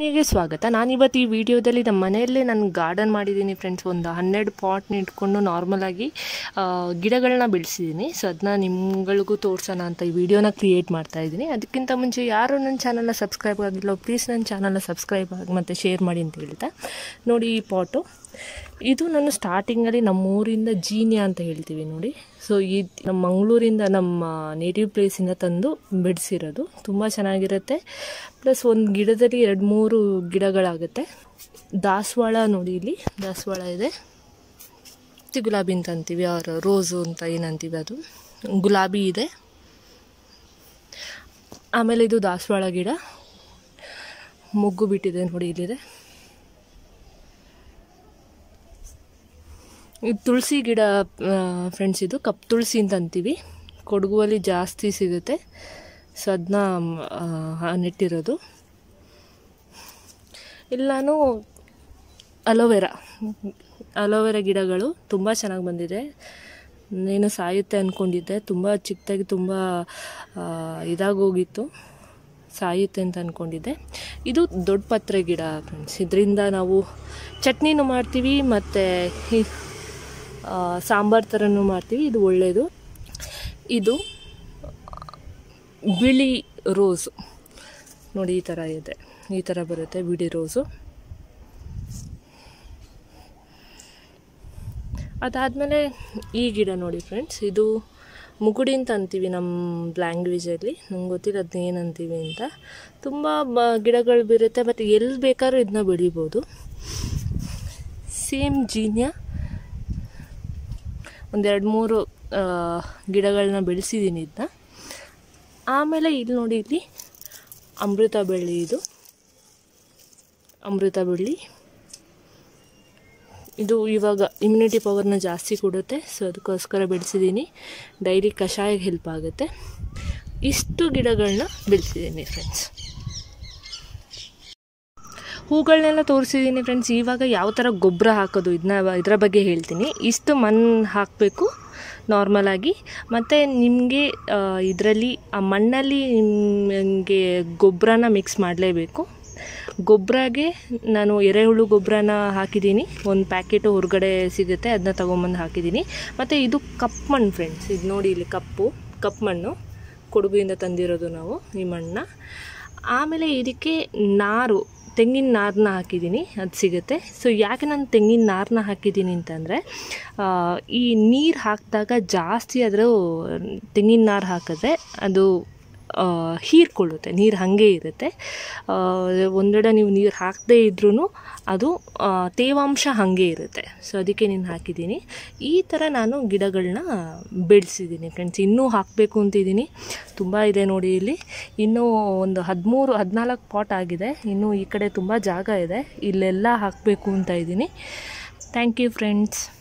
ನಿಮಗೆ ಸ್ವಾಗತ ನಾನಿವತ್ತು ಈ ವಿಡಿಯೋದಲ್ಲಿ ನಮ್ಮ ಮನೆಯಲ್ಲೇ ನಾನು ಗಾರ್ಡನ್ ಮಾಡಿದ್ದೀನಿ ಫ್ರೆಂಡ್ಸ್ ಒಂದು ಹನ್ನೆರಡು ಪಾಟ್ನ ಇಟ್ಕೊಂಡು ನಾರ್ಮಲಾಗಿ ಗಿಡಗಳನ್ನ ಬೆಳೆಸಿದ್ದೀನಿ ಸೊ ಅದನ್ನ ನಿಮ್ಗಳಿಗೂ ತೋರಿಸೋಣ ಅಂತ ಈ ವಿಡಿಯೋನ ಕ್ರಿಯೇಟ್ ಮಾಡ್ತಾ ಇದ್ದೀನಿ ಅದಕ್ಕಿಂತ ಮುಂಚೆ ಯಾರು ನನ್ನ ಚಾನಲ್ನ ಸಬ್ಸ್ಕ್ರೈಬ್ ಆಗಿಲ್ಲ ಪ್ಲೀಸ್ ನನ್ನ ಚಾನಲ್ನ ಸಬ್ಸ್ಕ್ರೈಬ್ ಆಗಿ ಮತ್ತು ಶೇರ್ ಮಾಡಿ ಅಂತ ಹೇಳ್ತಾ ನೋಡಿ ಈ ಪಾಟು ಇದು ನಾನು ಸ್ಟಾರ್ಟಿಂಗಲ್ಲಿ ನಮ್ಮೂರಿಂದ ಜೀನಿಯಾ ಅಂತ ಹೇಳ್ತೀವಿ ನೋಡಿ ಸೊ ಈ ನಮ್ಮ ಮಂಗಳೂರಿಂದ ನಮ್ಮ ನೇಟಿವ್ ಪ್ಲೇಸಿಂದ ತಂದು ಬಿಡಿಸಿರೋದು ತುಂಬ ಚೆನ್ನಾಗಿರುತ್ತೆ ಪ್ಲಸ್ ಒಂದು ಗಿಡದಲ್ಲಿ ಎರಡು ಮೂರು ಗಿಡಗಳಾಗುತ್ತೆ ದಾಸವಾಳ ನೋಡಿ ಇಲ್ಲಿ ದಾಸವಾಳ ಇದೆ ಮತ್ತು ಗುಲಾಬಿ ಅಂತ ಅಂತೀವಿ ಆರ್ ರೋಸು ಅಂತ ಏನಂತೀವಿ ಅದು ಗುಲಾಬಿ ಇದೆ ಆಮೇಲೆ ಇದು ದಾಸವಾಳ ಗಿಡ ಮೊಗ್ಗು ಬಿಟ್ಟಿದೆ ನೋಡಿ ಇಲ್ಲಿದೆ ಇದು ತುಳಸಿ ಗಿಡ ಫ್ರೆಂಡ್ಸ್ ಇದು ಕಪ್ ತುಳಸಿ ಅಂತ ಅಂತೀವಿ ಕೊಡಗುವಲ್ಲಿ ಜಾಸ್ತಿ ಸಿಗುತ್ತೆ ಸೊ ಅದನ್ನ ನೆಟ್ಟಿರೋದು ಎಲ್ಲನೂ ಅಲೋವೆರಾ ಅಲೋವೆರಾ ಗಿಡಗಳು ತುಂಬ ಚೆನ್ನಾಗಿ ಬಂದಿದೆ ಏನು ಸಾಯುತ್ತೆ ಅಂದ್ಕೊಂಡಿದ್ದೆ ತುಂಬ ಚಿಕ್ಕದಾಗಿ ತುಂಬ ಇದಾಗೋಗಿತ್ತು ಸಾಯುತ್ತೆ ಅಂತ ಅಂದ್ಕೊಂಡಿದ್ದೆ ಇದು ದೊಡ್ಡ ಪತ್ರೆ ಗಿಡ ಫ್ರೆಂಡ್ಸ್ ಇದರಿಂದ ನಾವು ಚಟ್ನಿನೂ ಮಾಡ್ತೀವಿ ಮತ್ತು ಸಾಂಬಾರು ಥರನೂ ಮಾಡ್ತೀವಿ ಇದು ಒಳ್ಳೆಯದು ಇದು ಬಿಳಿ ರೋಸು ನೋಡಿ ಈ ಥರ ಇದೆ ಈ ಥರ ಬರುತ್ತೆ ಬಿಳಿ ರೋಸು ಅದಾದಮೇಲೆ ಈ ಗಿಡ ನೋಡಿ ಫ್ರೆಂಡ್ಸ್ ಇದು ಮುಗುಡಿ ಅಂತ ಅಂತೀವಿ ನಮ್ಮ ಲ್ಯಾಂಗ್ವೇಜಲ್ಲಿ ನಂಗೆ ಗೊತ್ತಿಲ್ಲ ಅದನ್ನ ಏನಂತೀವಿ ಅಂತ ತುಂಬ ಬ ಗಿಡಗಳು ಬರುತ್ತೆ ಮತ್ತು ಎಲ್ಲಿ ಬೇಕಾದ್ರೂ ಇದನ್ನ ಬೆಳಿಬೋದು ಸೇಮ್ ಜೀನ್ಯ ಒಂದೆರಡು ಮೂರು ಗಿಡಗಳನ್ನ ಬೆಳೆಸಿದ್ದೀನಿ ಇದನ್ನ ಆಮೇಲೆ ಇಲ್ಲಿ ನೋಡಿ ಇಲ್ಲಿ ಅಮೃತ ಬಳ್ಳಿ ಇದು ಅಮೃತ ಬಳ್ಳಿ ಇದು ಇವಾಗ ಇಮ್ಯುನಿಟಿ ಪವರ್ನ ಜಾಸ್ತಿ ಕೊಡುತ್ತೆ ಸೊ ಅದಕ್ಕೋಸ್ಕರ ಬೆಳೆಸಿದ್ದೀನಿ ಡೈಲಿ ಕಷಾಯಕ್ಕೆ ಹೆಲ್ಪ್ ಆಗುತ್ತೆ ಇಷ್ಟು ಗಿಡಗಳನ್ನ ಬೆಳೆಸಿದ್ದೀನಿ ಫ್ರೆಂಡ್ಸ್ ಹೂಗಳನ್ನೆಲ್ಲ ತೋರಿಸಿದ್ದೀನಿ ಫ್ರೆಂಡ್ಸ್ ಇವಾಗ ಯಾವ ಥರ ಗೊಬ್ಬರ ಹಾಕೋದು ಇದನ್ನ ಇದರ ಬಗ್ಗೆ ಹೇಳ್ತೀನಿ ಇಷ್ಟು ಮಣ್ಣು ಹಾಕಬೇಕು ನಾರ್ಮಲಾಗಿ ಮತ್ತು ನಿಮಗೆ ಇದರಲ್ಲಿ ಆ ಮಣ್ಣಲ್ಲಿ ನಿಮಗೆ ಗೊಬ್ಬರನ ಮಿಕ್ಸ್ ಮಾಡಲೇಬೇಕು ಗೊಬ್ಬರಗೆ ನಾನು ಎರೆಹುಳು ಗೊಬ್ಬರನ ಹಾಕಿದ್ದೀನಿ ಒಂದು ಪ್ಯಾಕೆಟು ಹೊರಗಡೆ ಸಿಗುತ್ತೆ ಅದನ್ನ ತೊಗೊಂಬಂದು ಹಾಕಿದ್ದೀನಿ ಮತ್ತು ಇದು ಕಪ್ ಮಣ್ಣು ಫ್ರೆಂಡ್ಸ್ ಇದು ನೋಡಿ ಇಲ್ಲಿ ಕಪ್ಪು ಕಪ್ ಮಣ್ಣು ಕೊಡಗುಯಿಂದ ತಂದಿರೋದು ನಾವು ಈ ಮಣ್ಣನ್ನ ಆಮೇಲೆ ಇದಕ್ಕೆ ನಾರು ತೆಂಗಿನ ನಾರನ್ನ ಹಾಕಿದ್ದೀನಿ ಅದು ಸಿಗುತ್ತೆ ಸೊ ಯಾಕೆ ನಾನು ತೆಂಗಿನ ನಾರನ್ನ ಹಾಕಿದ್ದೀನಿ ಅಂತಂದರೆ ಈ ನೀರು ಹಾಕಿದಾಗ ಜಾಸ್ತಿ ಅದರ ತೆಂಗಿನ ನಾರು ಹಾಕಿದ್ರೆ ಅದು ಹೀರ್ಕೊಳ್ಳುತ್ತೆ ನೀರು ಹಾಗೆ ಇರುತ್ತೆ ಒಂದೆಡೆ ನೀವು ನೀರು ಹಾಕದೇ ಇದ್ರೂ ಅದು ತೇವಾಂಶ ಹಾಗೆ ಇರುತ್ತೆ ಸೊ ಅದಕ್ಕೆ ನೀನು ಹಾಕಿದ್ದೀನಿ ಈ ಥರ ನಾನು ಗಿಡಗಳನ್ನ ಬೆಳೆಸಿದ್ದೀನಿ ಫ್ರೆಂಡ್ಸ್ ಇನ್ನೂ ಹಾಕಬೇಕು ಅಂತಿದ್ದೀನಿ ತುಂಬ ಇದೆ ನೋಡಿ ಇಲ್ಲಿ ಇನ್ನೂ ಒಂದು ಹದಿಮೂರು ಹದಿನಾಲ್ಕು ಪಾಟ್ ಆಗಿದೆ ಇನ್ನೂ ಈ ಕಡೆ ತುಂಬ ಜಾಗ ಇದೆ ಇಲ್ಲೆಲ್ಲ ಹಾಕಬೇಕು ಅಂತ ಇದ್ದೀನಿ ಥ್ಯಾಂಕ್ ಯು ಫ್ರೆಂಡ್ಸ್